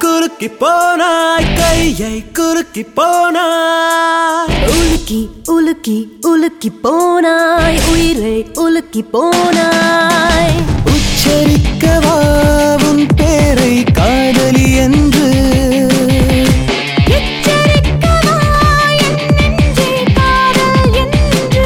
குலுக்கி போனாய் கையை குலுக்கி போனாய் உலுக்கி உலுக்கி உலுக்கி போனாய் உயிரை உலுக்கி போனாய் உச்சரிக்கவா உன் பேரை காதலி என்று எச்சரிக்கவா என் நெஞ்சே காதல் என்று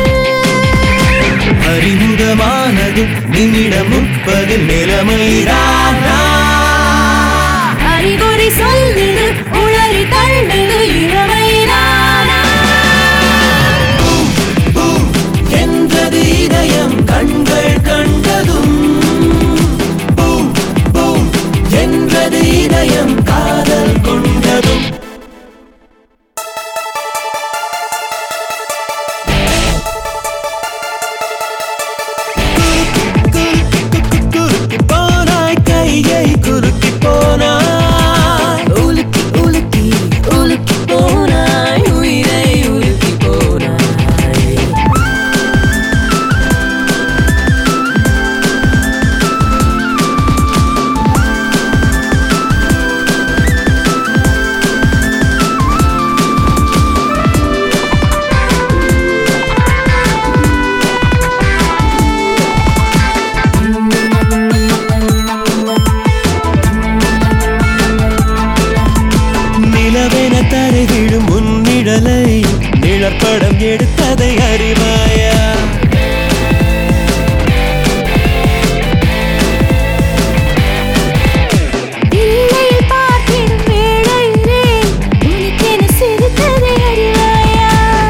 அறிமுகமானதும் நிமிடம் முப்பதில் நிலைமைதானா அறிகுறி சொல்லுது உளறி தள்ளுது இளமைதானா என்றது இதயம் கண்கள் கண்டதும் பூம், பூம் என்றது இதயம் காதல் கொண்டதும் குறுக்கி போனாய் கையை குறுக்கி போனாய் உலுக்கி உலுக்கி உலுக்கி போனாய் உயிரை உலுக்கி போனாய் நிலவென தரை விழும் முன்னிழலை நிழற்படம் எடுத்ததை அறிவாயா இல்லையில் பார்த்திடும் வேளையிலே உனக்கென சிரித்ததை அறிவாயா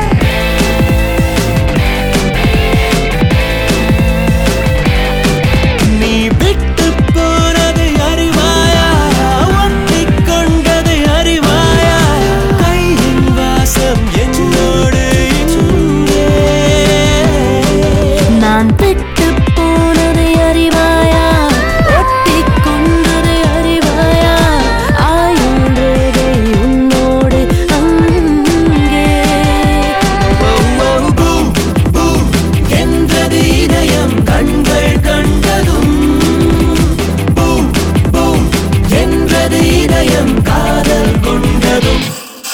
நீ விட்டு போனதை அறிவாயா ஒட்டிக் கொண்டதை அறிவாயா கையின் வாசம் என்னோடு இங்கே நான் விட்டு போனதை அறிவாயா ஒட்டிக் கொண்டதை அறிவாயா ஆயுள்றதை உன்னோடு அங்கே பூம், பூம் என்றது இதயம் கண்கள் கண்டதும் பூம், பூம் என்றது இதயம் காதல் கொண்டதும்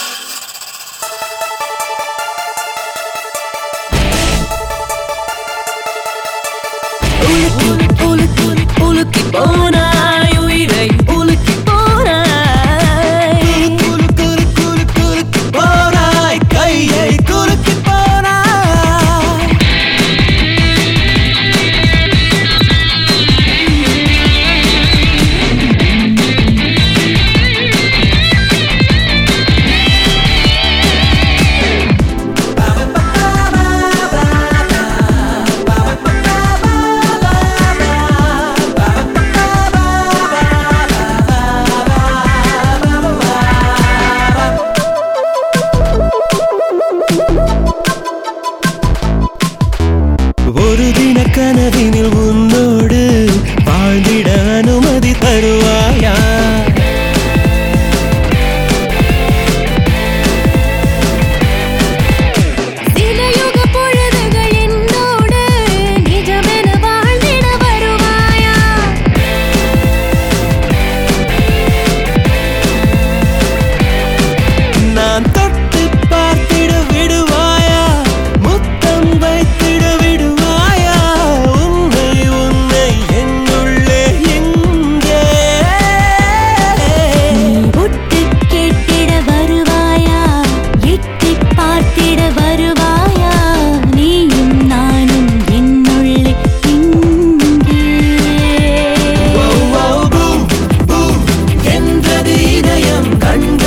உலுக்கி உலுக்கி உலுக்கி போனாய் உயிரை உலுக்கி போனாய் குலு குலு குலு குலுக்கி போனாய் கையை குலுக்கி போனாய் ஒரு தின கனவினில் உன்னோடு வாழ்ந்திட அனுமதி தருவாயா சில யுக பொழுதுகள் என்னோடு நிஜமென வாழ்ந்திட வருவாயா நான் தொட்டு பார்த்திட விடுவாயா முத்தம் வைத்திட விடுவாயா உன்னை உன்னை என்னுள்ளே எங்கே ஒட்டு கேட்டிட வருவாயா எட்டி பார்த்திட வருவாயா நீயும் நானும் என்னுள்ளே இங்கே பூம், பூம் என்றது இதயம் கண்கள்